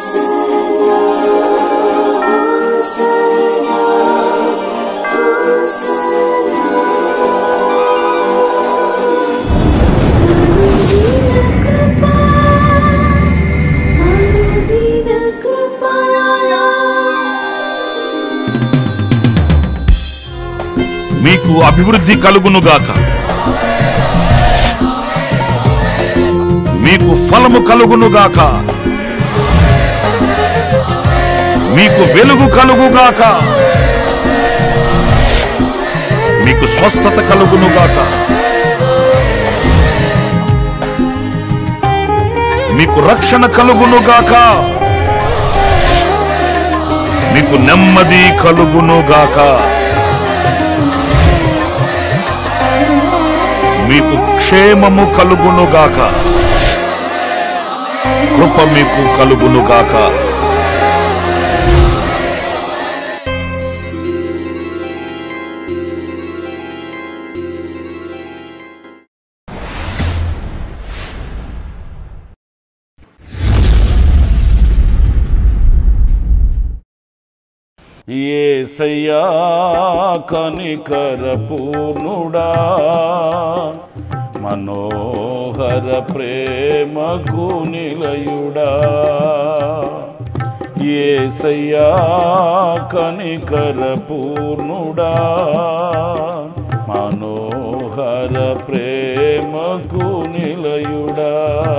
మీకు అభివృద్ధి కలుగునుగాక మీకు ఫలము కలుగునుగాక మీకు వెలుగు కలుగుగాక మీకు స్వస్థత కలుగునుగాక మీకు రక్షణ కలుగునుగాక మీకు నెమ్మది కలుగునుగాక మీకు క్షేమము కలుగునుగాక కృప మీకు కలుగునుగాక ఏసయ్యా కనికర పూర్ణుడా మనోహర ప్రేమకు నిలయుడా ఏసయ్యా కనికర పూర్ణుడా మనోహర ప్రేమకు నిలయుడా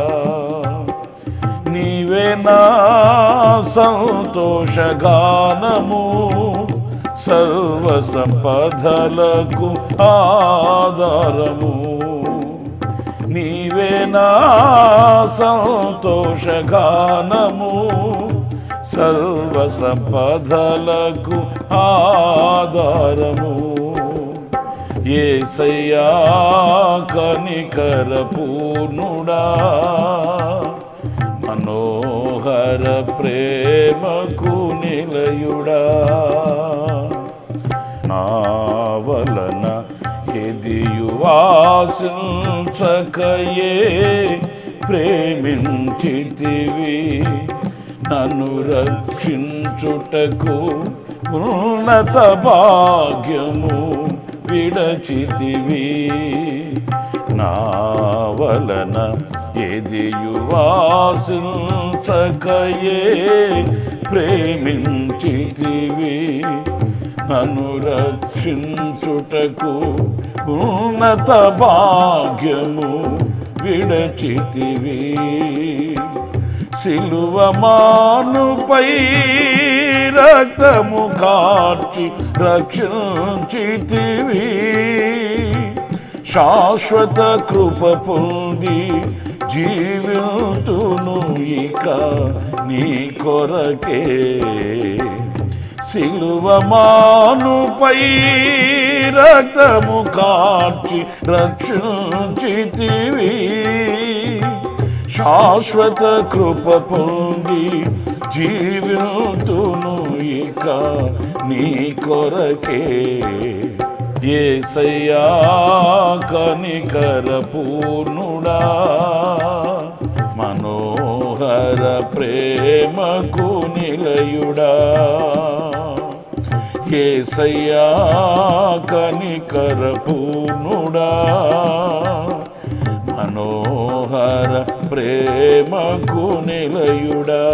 నీవే నా సంతోషగానము సర్వ సంపదలకు ఆధారము నీవే నా సంతోషగానము సర్వ సంపదలకు ఆధారము ఏసయ్యా కనికర పూర్ణుడా మనోహర ప్రేమకు నిలయుడా నా వలన ఎదియువాసించకయే ప్రేమించితివి నన్ను రక్షించుటకు ఉన్నత భాగ్యము విడచితివి నా వలన ఎదియువాసించకయే ప్రేమించితివి నన్ను రక్షించుటకు ఉన్నత భాగ్యము విడచితివి సిలువమానుపై రక్తము కార్చి రక్షించితివి శాశ్వత కృప పొంది జీవితును ఇక నీ కొరకే సిలువమానుపై రక్తము కార్చి రక్షించితివి శాశ్వత కృప పొంది జీవితును ఇక నీ కొరకే ఏసయ్యా కనికర పూర్ణుడా మనోహర ప్రేమకు నిలయుడా ఏసయ్యా కనికర పూర్ణుడా మనోహర ప్రేమకు నిలయుడా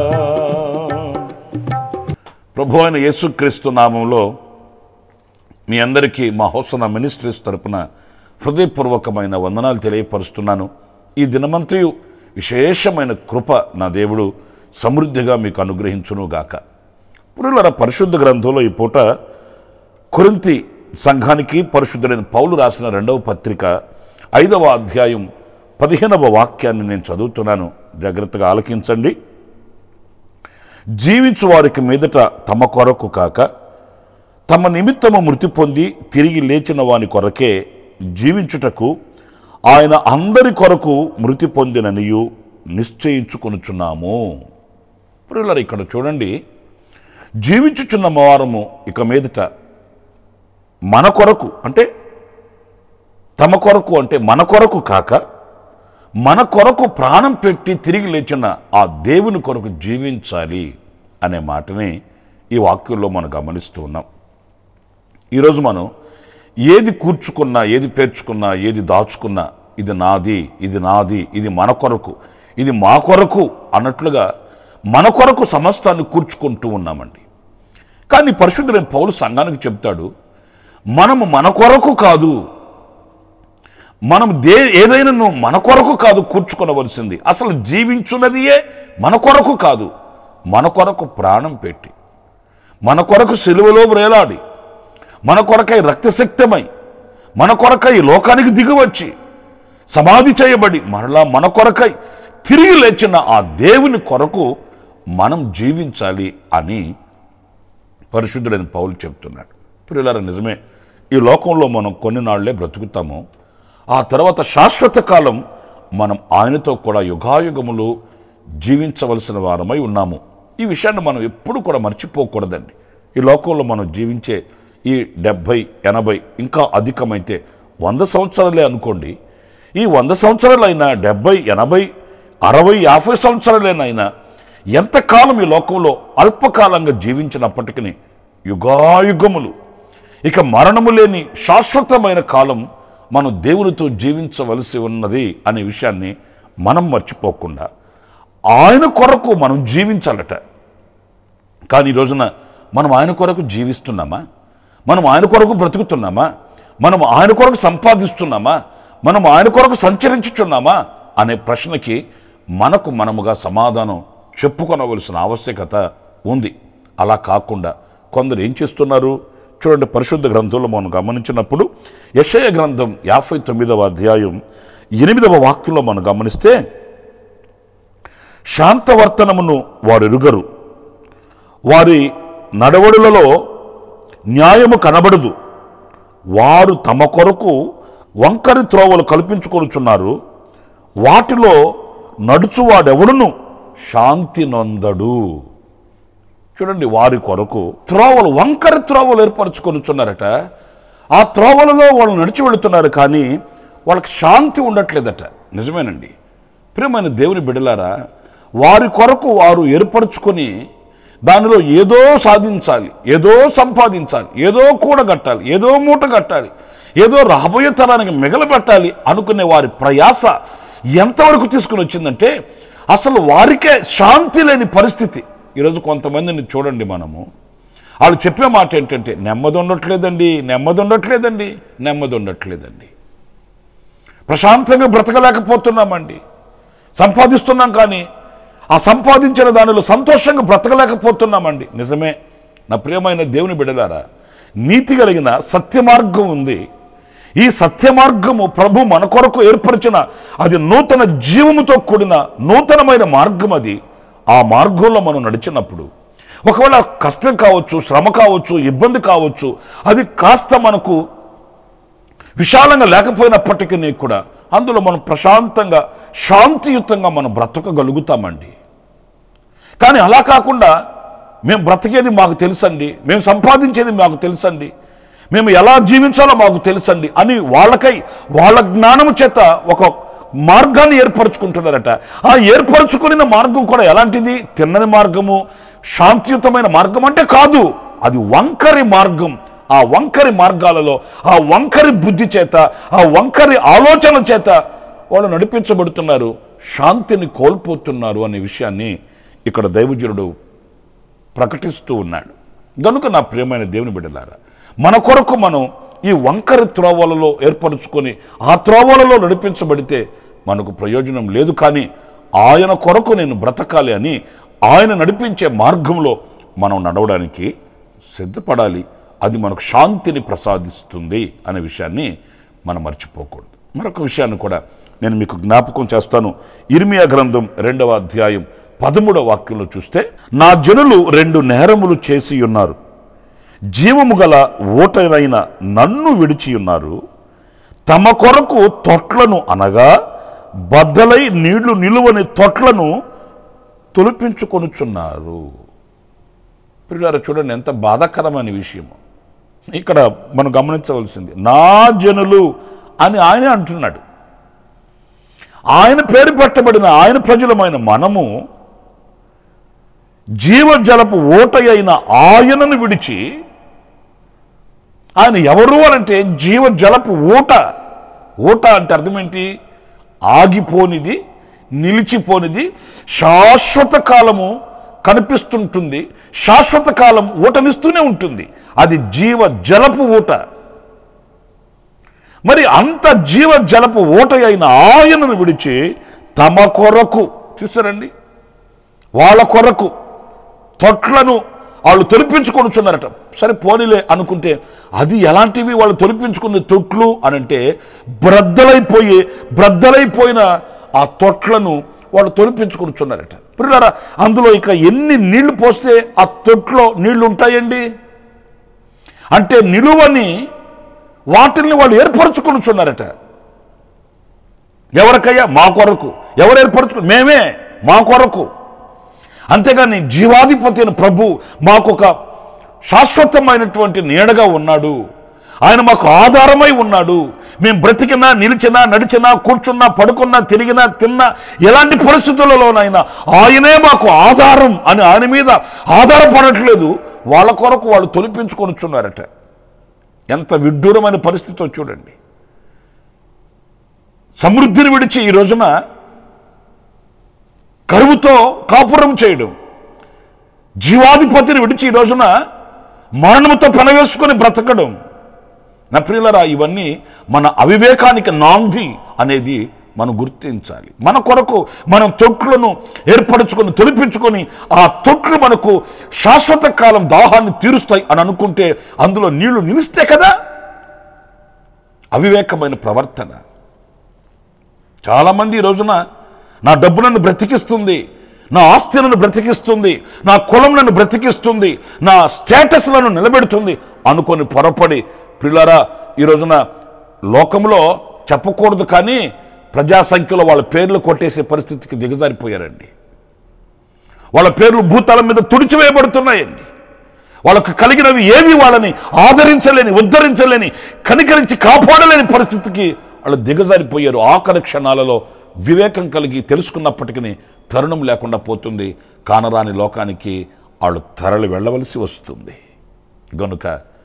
ప్రభు అయిన యేసుక్రీస్తు నామంలో మీ అందరికీ మా హోసన మినిస్ట్రీస్ తరపున హృదయపూర్వకమైన వందనాలు తెలియపరుస్తున్నాను ఈ దినమంతయు విశేషమైన కృప నా దేవుడు సమృద్ధిగా మీకు అనుగ్రహించును గాక పురుల పరిశుద్ధ గ్రంథంలో ఈ పూట కొరింతి సంఘానికి పరిశుద్ధుడైన పౌలు రాసిన రెండవ పత్రిక ఐదవ అధ్యాయం పదిహేనవ వాక్యాన్ని నేను చదువుతున్నాను జాగ్రత్తగా ఆలకించండి జీవించు వారికి మీదట తమ కొరకు కాక తమ నిమిత్తము మృతి పొంది తిరిగి లేచిన వాని కొరకే జీవించుటకు ఆయన అందరి కొరకు మృతి పొందిననియు నిశ్చయించుకొనుచున్నాము ప్రియులారా ఇక్కడ చూడండి జీవించుచున్న వారము ఇక మీదట మన కొరకు అంటే తమ కొరకు అంటే మన కొరకు కాక మన కొరకు ప్రాణం పెట్టి తిరిగి లేచిన ఆ దేవుని కొరకు జీవించాలి అనే మాటని ఈ వాక్యంలో మనం గమనిస్తూ ఉన్నాం ఈరోజు మనం ఏది కూర్చుకున్నా ఏది పేర్చుకున్నా ఏది దాచుకున్నా ఇది నాది ఇది నాది ఇది మన కొరకు ఇది మా కొరకు అన్నట్లుగా మన కొరకు సమస్తాన్ని కూర్చుకుంటూ ఉన్నామండి కానీ పరిశుద్ధులైన పౌలు సంఘానికి చెప్తాడు మనము మన కొరకు కాదు మనం దే ఏదైనా నువ్వు మన కొరకు కాదు కూర్చుకొనవలసింది అసలు జీవించున్నదియే మన కొరకు కాదు మన కొరకు ప్రాణం పెట్టి మన కొరకు సెలువలో వ్రేలాడి మన కొరకై రక్తశక్తమై మన కొరకై లోకానికి దిగివచ్చి సమాధి చేయబడి మరలా మన కొరకై తిరిగి లేచిన ఆ దేవుని కొరకు మనం జీవించాలి అని పరిశుద్ధుడైన పౌలు చెప్తున్నాడు పిల్లల నిజమే ఈ లోకంలో మనం కొన్ని నాళ్లే బ్రతుకుతాము ఆ తర్వాత శాశ్వత కాలం మనం ఆయనతో కూడా యుగాయుగములు జీవించవలసిన వారమై ఉన్నాము ఈ విషయాన్ని మనం ఎప్పుడు కూడా మర్చిపోకూడదండి ఈ లోకంలో మనం జీవించే ఈ డెబ్భై ఎనభై ఇంకా అధికమైతే వంద సంవత్సరాలే అనుకోండి ఈ వంద సంవత్సరాలైనా డెబ్భై ఎనభై అరవై యాభై సంవత్సరాలైనా ఎంతకాలం ఈ లోకంలో అల్పకాలంగా జీవించినప్పటికీ యుగాయుగములు ఇక మరణము లేని శాశ్వతమైన కాలం మనం దేవునితో జీవించవలసి ఉన్నది అనే విషయాన్ని మనం మర్చిపోకుండా ఆయన కొరకు మనం జీవించాలట కానీ ఈ రోజున మనం ఆయన కొరకు జీవిస్తున్నామా మనం ఆయన కొరకు బ్రతుకుతున్నామా మనం ఆయన కొరకు సంపాదిస్తున్నామా మనం ఆయన కొరకు సంచరించుచున్నామా అనే ప్రశ్నకి మనకు మనముగా సమాధానం చెప్పుకొనవలసిన ఆవశ్యకత ఉంది అలా కాకుండా కొందరు ఏం చేస్తున్నారు చూడండి పరిశుద్ధ గ్రంథంలో మనం గమనించినప్పుడు యశయ గ్రంథం యాభై తొమ్మిదవ అధ్యాయం ఎనిమిదవ వాక్యంలో మనం గమనిస్తే శాంతవర్తనమును వారు ఎరుగరు వారి నడవడులలో న్యాయము కనబడదు వారు తమ కొరకు వంకరి త్రోవలు కల్పించుకొనుచున్నారు వాటిలో నడుచువాడెవడును శాంతి నొందడు చూడండి వారి కొరకు త్రోవలు వంకరి త్రోవలు ఏర్పరచుకొనుచున్నారట ఆ త్రోవలలో వాళ్ళు నడిచి వెళుతున్నారు కానీ వాళ్ళకి శాంతి ఉండట్లేదట నిజమేనండి ప్రియమైన దేవుని బిడలారా వారి కొరకు వారు ఏర్పరచుకొని దానిలో ఏదో సాధించాలి ఏదో సంపాదించాలి ఏదో కూడగట్టాలి ఏదో మూట కట్టాలి ఏదో రాబోయే తరానికి మిగలబెట్టాలి అనుకునే వారి ప్రయాస ఎంతవరకు తీసుకుని వచ్చిందంటే అసలు వారికే శాంతి లేని పరిస్థితి ఈరోజు కొంతమందిని చూడండి మనము వాళ్ళు చెప్పే మాట ఏంటంటే నెమ్మది ఉండట్లేదండి నెమ్మది ఉండట్లేదండి నెమ్మది ఉండట్లేదండి ప్రశాంతంగా బ్రతకలేకపోతున్నామండి సంపాదిస్తున్నాం కానీ ఆ సంపాదించిన దానిలో సంతోషంగా బ్రతకలేకపోతున్నామండి నిజమే నా ప్రియమైన దేవుని బిడలారా నీతి కలిగిన సత్య మార్గం ఉంది ఈ సత్య మార్గము ప్రభు మన కొరకు ఏర్పరిచిన అది నూతన జీవముతో కూడిన నూతనమైన మార్గం అది ఆ మార్గంలో మనం నడిచినప్పుడు ఒకవేళ కష్టం కావచ్చు శ్రమ కావచ్చు ఇబ్బంది కావచ్చు అది కాస్త మనకు విశాలంగా లేకపోయినప్పటికీ కూడా అందులో మనం ప్రశాంతంగా శాంతియుతంగా మనం బ్రతకగలుగుతామండి కానీ అలా కాకుండా మేము బ్రతికేది మాకు తెలుసండి మేము సంపాదించేది మాకు తెలుసండి మేము ఎలా జీవించాలో మాకు తెలుసండి అని వాళ్ళకై వాళ్ళ జ్ఞానము చేత ఒక మార్గాన్ని ఏర్పరచుకుంటున్నారట ఆ ఏర్పరచుకున్న మార్గం కూడా ఎలాంటిది తిన్నని మార్గము శాంతియుతమైన మార్గం అంటే కాదు అది వంకరి మార్గం ఆ వంకరి మార్గాలలో ఆ వంకరి బుద్ధి చేత ఆ వంకరి ఆలోచన చేత వాళ్ళు నడిపించబడుతున్నారు శాంతిని కోల్పోతున్నారు అనే విషయాన్ని ఇక్కడ దైవజనుడు ప్రకటిస్తూ ఉన్నాడు గనుక నా ప్రియమైన దేవుని బిడ్డలారా మన కొరకు మనం ఈ వంకర త్రోవలలో ఏర్పరచుకొని ఆ త్రోవలలో నడిపించబడితే మనకు ప్రయోజనం లేదు కానీ ఆయన కొరకు నేను బ్రతకాలి అని ఆయన నడిపించే మార్గంలో మనం నడవడానికి సిద్ధపడాలి అది మనకు శాంతిని ప్రసాదిస్తుంది అనే విషయాన్ని మనం మర్చిపోకూడదు మరొక విషయాన్ని కూడా నేను మీకు జ్ఞాపకం చేస్తాను ఇర్మియా గ్రంథం రెండవ అధ్యాయం పదమూడవ వాక్యంలో చూస్తే నా జనులు రెండు నేరములు చేసి ఉన్నారు జీవము గల ఓటైన నన్ను విడిచి ఉన్నారు తమ కొరకు తొట్లను అనగా బద్దలై నీళ్లు నిలువని తొట్లను తొలిపించుకొనుచున్నారు పిల్లలు చూడండి ఎంత బాధాకరమైన విషయము ఇక్కడ మనం గమనించవలసింది నా జనులు అని ఆయనే అంటున్నాడు ఆయన పేరు పెట్టబడిన ఆయన ప్రజలమైన మనము జీవజలపు ఓట అయిన ఆయనను విడిచి ఆయన ఎవరు అనంటే జీవజలపు ఊట ఊట అంటే అర్థం ఏంటి ఆగిపోనిది నిలిచిపోనిది శాశ్వత కాలము కనిపిస్తుంటుంది శాశ్వత కాలం ఊటనిస్తూనే ఉంటుంది అది జీవ జలపు ఊట మరి అంత జీవ జలపు ఊట అయిన ఆయనను విడిచి తమ కొరకు చూసారండి వాళ్ళ కొరకు తొట్లను వాళ్ళు తొలిపించుకొనుచున్నారట సరే పోనీలే అనుకుంటే అది ఎలాంటివి వాళ్ళు తొలిపించుకున్న తొట్లు అనంటే బ్రద్దలైపోయి బ్రద్దలైపోయిన ఆ తొట్లను వాళ్ళు తొలిపించుకొనుచున్నారట పిల్లరా అందులో ఇక ఎన్ని నీళ్లు పోస్తే ఆ తొట్లో నీళ్లు ఉంటాయండి అంటే నిలువని వాటిల్ని వాళ్ళు ఏర్పరచుకొనుచున్నారట ఎవరికయ్యా మా కొరకు ఎవరు ఏర్పరచుకు మేమే మా కొరకు అంతేగాని జీవాధిపతి అయిన ప్రభు మాకొక శాశ్వతమైనటువంటి నీడగా ఉన్నాడు ఆయన మాకు ఆధారమై ఉన్నాడు మేము బ్రతికినా నిలిచినా నడిచినా కూర్చున్నా పడుకున్నా తిరిగినా తిన్నా ఎలాంటి పరిస్థితులలోనైనా ఆయనే మాకు ఆధారం అని ఆయన మీద ఆధారపడట్లేదు వాళ్ళ కొరకు వాళ్ళు తొలిపించుకొనిచున్నారట ఎంత విడ్డూరమైన పరిస్థితో చూడండి సమృద్ధిని విడిచి ఈ రోజున కరువుతో కాపురం చేయడం జీవాధిపతిని విడిచి ఈ రోజున మరణముతో పెనవేసుకొని బ్రతకడం నా ప్రియులరా ఇవన్నీ మన అవివేకానికి నాంది అనేది మనం గుర్తించాలి మన కొరకు మనం తొట్లను ఏర్పరచుకొని తొలిపించుకొని ఆ తొట్లు మనకు శాశ్వత కాలం దాహాన్ని తీరుస్తాయి అని అనుకుంటే అందులో నీళ్లు నిలిస్తే కదా అవివేకమైన ప్రవర్తన చాలామంది ఈ రోజున నా డబ్బు నన్ను బ్రతికిస్తుంది నా ఆస్తి నన్ను బ్రతికిస్తుంది నా కులం నన్ను బ్రతికిస్తుంది నా స్టేటస్ నన్ను నిలబెడుతుంది అనుకొని పొరపడి పిల్లరా ఈ రోజున లోకంలో చెప్పకూడదు కానీ ప్రజా సంఖ్యలో వాళ్ళ పేర్లు కొట్టేసే పరిస్థితికి దిగజారిపోయారండి వాళ్ళ పేర్లు భూతలం మీద తుడిచివేయబడుతున్నాయండి వాళ్ళకు కలిగినవి ఏవి వాళ్ళని ఆదరించలేని ఉద్ధరించలేని కనికరించి కాపాడలేని పరిస్థితికి వాళ్ళు దిగజారిపోయారు ఆఖరి క్షణాలలో వివేకం కలిగి తెలుసుకున్నప్పటికీ తరుణం లేకుండా పోతుంది కానరాని లోకానికి వాళ్ళు తరలి వెళ్ళవలసి వస్తుంది గనుక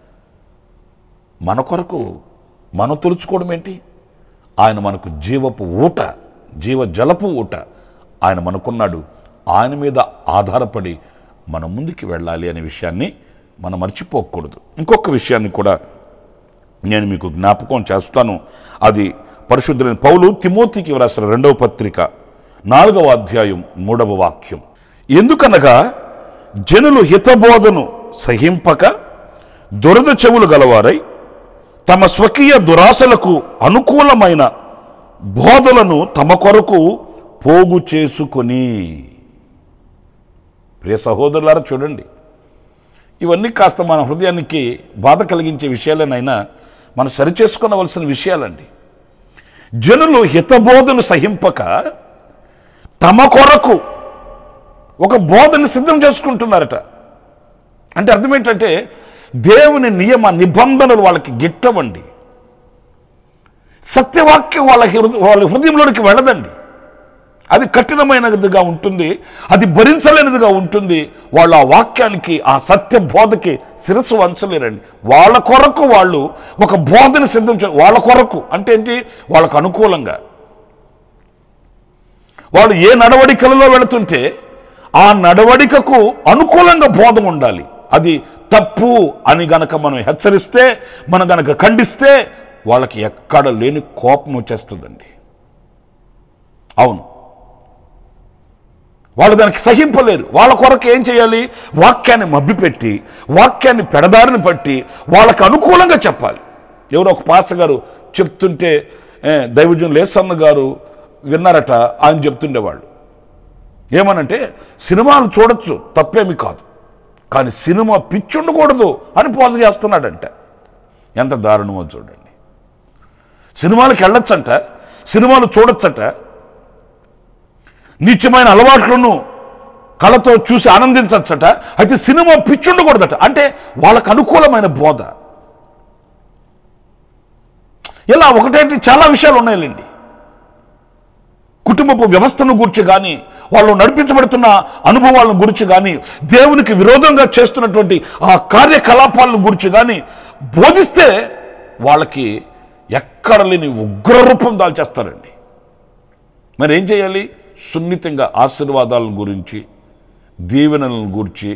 మన కొరకు మనం తొలుచుకోవడం ఏంటి ఆయన మనకు జీవపు ఊట జీవ జలపు ఊట ఆయన మనకున్నాడు ఆయన మీద ఆధారపడి మనం ముందుకు వెళ్ళాలి అనే విషయాన్ని మనం మర్చిపోకూడదు ఇంకొక విషయాన్ని కూడా నేను మీకు జ్ఞాపకం చేస్తాను అది పరిశుద్ధులైన పౌలు తిమోతికి వ్రాసిన రెండవ పత్రిక నాలుగవ అధ్యాయం మూడవ వాక్యం ఎందుకనగా జనులు హితబోధను సహింపక దురద చెవులు గలవారై తమ స్వకీయ దురాశలకు అనుకూలమైన బోధలను తమ కొరకు పోగు చేసుకొని ప్రియ సహోదరులారా చూడండి ఇవన్నీ కాస్త మన హృదయానికి బాధ కలిగించే విషయాలనైనా మనం సరిచేసుకునవలసిన విషయాలండి జనులు హితబోధను సహింపక తమ కొరకు ఒక బోధన సిద్ధం చేసుకుంటున్నారట అంటే అర్థం ఏంటంటే దేవుని నియమ నిబంధనలు వాళ్ళకి గిట్టవండి సత్యవాక్యం వాళ్ళ హృదయ వాళ్ళ హృదయంలోనికి వెళ్ళదండి అది కఠినమైనదిగా ఉంటుంది అది భరించలేనిదిగా ఉంటుంది వాళ్ళు ఆ వాక్యానికి ఆ సత్య బోధకి శిరస్సు వంచలేరండి వాళ్ళ కొరకు వాళ్ళు ఒక బోధన సిద్ధం చే వాళ్ళ కొరకు అంటే ఏంటి వాళ్ళకు అనుకూలంగా వాళ్ళు ఏ నడవడికలలో వెళుతుంటే ఆ నడవడికకు అనుకూలంగా బోధం ఉండాలి అది తప్పు అని గనక మనం హెచ్చరిస్తే మనం గనక ఖండిస్తే వాళ్ళకి ఎక్కడ లేని కోపం వచ్చేస్తుందండి అవును వాళ్ళు దానికి సహింపలేరు వాళ్ళ కొరకు ఏం చేయాలి వాక్యాన్ని మభ్యపెట్టి వాక్యాన్ని పెడదారిని పట్టి వాళ్ళకి అనుకూలంగా చెప్పాలి ఎవరో ఒక పాస్టర్ గారు చెప్తుంటే ఏ, దైవజన్ లేసన్న గారు విన్నారట ఆయన చెప్తుండేవాళ్ళు ఏమనంటే సినిమాలు చూడొచ్చు తప్పేమి కాదు కానీ సినిమా పిచ్చి ఉండకూడదు అని బోధ చేస్తున్నాడంట ఎంత దారుణమో చూడండి సినిమాలకు వెళ్ళొచ్చంట సినిమాలు చూడొచ్చట నీచమైన అలవాట్లను కళతో చూసి ఆనందించచ్చట అయితే సినిమా పిచ్చి ఉండకూడదట అంటే వాళ్ళకు అనుకూలమైన బోధ ఇలా ఒకటేంటి చాలా విషయాలు ఉన్నాయండి కుటుంబపు వ్యవస్థను గురించి కానీ వాళ్ళు నడిపించబడుతున్న అనుభవాలను గురించి కానీ దేవునికి విరోధంగా చేస్తున్నటువంటి ఆ కార్యకలాపాలను గురించి కానీ బోధిస్తే వాళ్ళకి ఎక్కడ లేని ఉగ్రరూపం దాల్చేస్తారండి మరి ఏం చేయాలి సున్నితంగా ఆశీర్వాదాలను గురించి దీవెనలను గురించి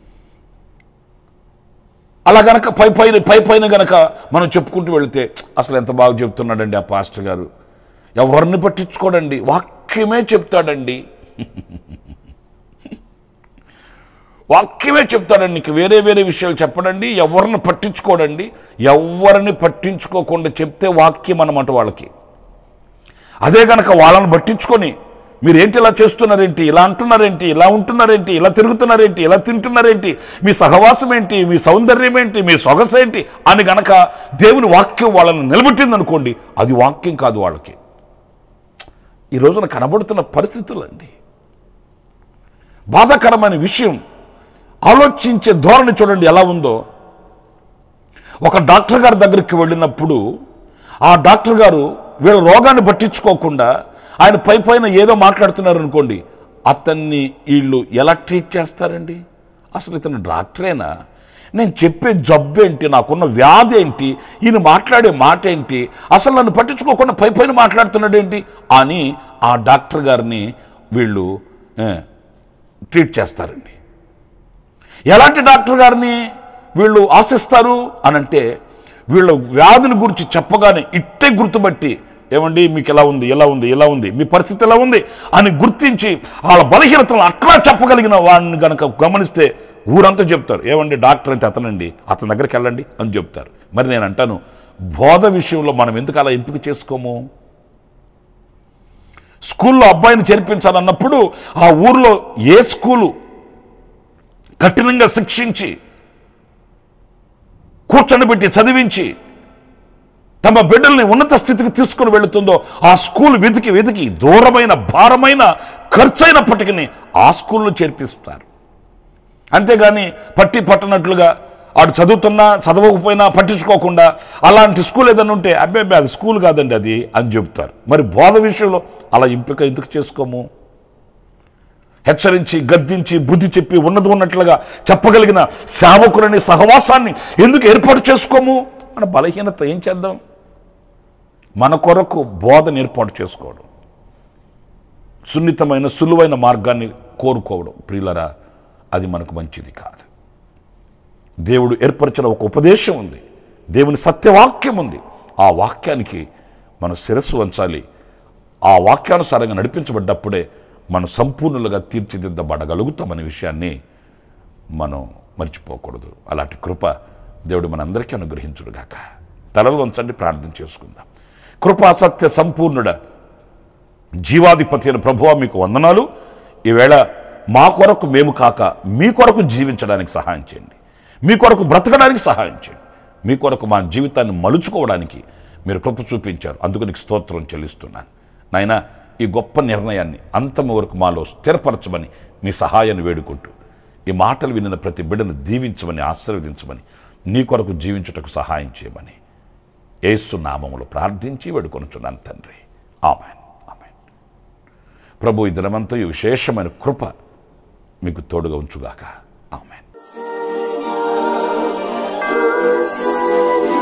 అలా గనక పై పైన పై పైన గనక మనం చెప్పుకుంటూ వెళితే అసలు ఎంత బాగా చెప్తున్నాడండి ఆ పాస్టర్ గారు ఎవరిని పట్టించుకోడండి వాక్యమే చెప్తాడండి వాక్యమే చెప్తాడండి నీకు వేరే వేరే విషయాలు చెప్పడండి ఎవరిని పట్టించుకోడండి ఎవరిని పట్టించుకోకుండా చెప్తే వాక్యం అన్నమాట వాళ్ళకి అదే గనక వాళ్ళని పట్టించుకొని మీరు ఏంటి ఇలా చేస్తున్నారేంటి ఇలా అంటున్నారేంటి ఇలా ఉంటున్నారేంటి ఇలా తిరుగుతున్నారేంటి ఇలా తింటున్నారేంటి మీ సహవాసం ఏంటి మీ సౌందర్యం ఏంటి మీ సొగసు ఏంటి అని గనక దేవుని వాక్యం వాళ్ళని నిలబెట్టింది అనుకోండి అది వాక్యం కాదు వాళ్ళకి ఈ రోజున కనబడుతున్న పరిస్థితులండి బాధాకరమైన విషయం ఆలోచించే ధోరణి చూడండి ఎలా ఉందో ఒక డాక్టర్ గారి దగ్గరికి వెళ్ళినప్పుడు ఆ డాక్టర్ గారు వీళ్ళ రోగాన్ని పట్టించుకోకుండా ఆయన పై పైన ఏదో మాట్లాడుతున్నారు అనుకోండి అతన్ని వీళ్ళు ఎలా ట్రీట్ చేస్తారండి అసలు ఇతను డాక్టరేనా నేను చెప్పే జబ్బు ఏంటి నాకున్న వ్యాధి ఏంటి ఈయన మాట్లాడే మాట ఏంటి అసలు నన్ను పట్టించుకోకుండా పై పైన మాట్లాడుతున్నాడు ఏంటి అని ఆ డాక్టర్ గారిని వీళ్ళు ఏ, ట్రీట్ చేస్తారండి ఎలాంటి డాక్టర్ గారిని వీళ్ళు ఆశిస్తారు అనంటే వీళ్ళ వ్యాధిని గురించి చెప్పగానే ఇట్టే గుర్తుపట్టి ఏమండి మీకు ఎలా ఉంది ఎలా ఉంది ఎలా ఉంది మీ పరిస్థితి ఎలా ఉంది అని గుర్తించి వాళ్ళ బలహీనతలను అట్లా చెప్పగలిగిన వాడిని గనక గమనిస్తే ఊరంతా చెప్తారు ఏమండి డాక్టర్ అంటే అతనండి అతని దగ్గరికి వెళ్ళండి అని చెప్తారు మరి నేను అంటాను బోధ విషయంలో మనం ఎందుకు అలా ఎంపిక చేసుకోము స్కూల్లో అబ్బాయిని చేర్పించాలన్నప్పుడు ఆ ఊర్లో ఏ స్కూలు కఠినంగా శిక్షించి కూర్చొని పెట్టి చదివించి తమ బిడ్డల్ని ఉన్నత స్థితికి తీసుకుని వెళుతుందో ఆ స్కూల్ వెతికి వెతికి దూరమైన భారమైన ఖర్చు అయినప్పటికీ ఆ స్కూల్లో చేర్పిస్తారు అంతేగాని పట్టి పట్టనట్లుగా ఆడు చదువుతున్నా చదవకపోయినా పట్టించుకోకుండా అలాంటి స్కూల్ ఏదైనా ఉంటే అబ్బే అబ్బే అది స్కూల్ కాదండి అది అని చెప్తారు మరి బోధ విషయంలో అలా ఎంపిక ఎందుకు చేసుకోము హెచ్చరించి గద్దించి బుద్ధి చెప్పి ఉన్నది ఉన్నట్లుగా చెప్పగలిగిన సేవకులని సహవాసాన్ని ఎందుకు ఏర్పాటు చేసుకోము మన బలహీనత ఏం చేద్దాం మన కొరకు బోధన ఏర్పాటు చేసుకోవడం సున్నితమైన సులువైన మార్గాన్ని కోరుకోవడం ప్రియులరా అది మనకు మంచిది కాదు దేవుడు ఏర్పరిచిన ఒక ఉపదేశం ఉంది దేవుని సత్యవాక్యం ఉంది ఆ వాక్యానికి మనం శిరస్సు వంచాలి ఆ వాక్యానుసారంగా నడిపించబడ్డప్పుడే మనం సంపూర్ణులుగా తీర్చిదిద్దబడగలుగుతామనే విషయాన్ని మనం మర్చిపోకూడదు అలాంటి కృప దేవుడు మనందరికీ అనుగ్రహించుడుగాక తలలు వంచండి ప్రార్థన చేసుకుందాం కృపా సత్య సంపూర్ణుడ జీవాధిపతి అయిన ప్రభువ మీకు వందనాలు ఈవేళ మా కొరకు మేము కాక మీ కొరకు జీవించడానికి సహాయం చేయండి మీ కొరకు బ్రతకడానికి సహాయం చేయండి మీ కొరకు మా జీవితాన్ని మలుచుకోవడానికి మీరు కృప చూపించారు అందుకు నీకు స్తోత్రం చెల్లిస్తున్నాను నాయన ఈ గొప్ప నిర్ణయాన్ని అంతం వరకు మాలో స్థిరపరచమని మీ సహాయాన్ని వేడుకుంటూ ఈ మాటలు వినిన ప్రతి బిడ్డను దీవించమని ఆశీర్వదించమని నీ కొరకు జీవించుటకు సహాయం చేయమని యేసు నామములో ప్రార్థించి వేడుకొనుచున్నాను తండ్రి ఆమెన్ ఆమెన్ ప్రభు ఈ దినమంతయు విశేషమైన కృప మీకు తోడుగా ఉంచుగాక ఆమెన్ Hosanna,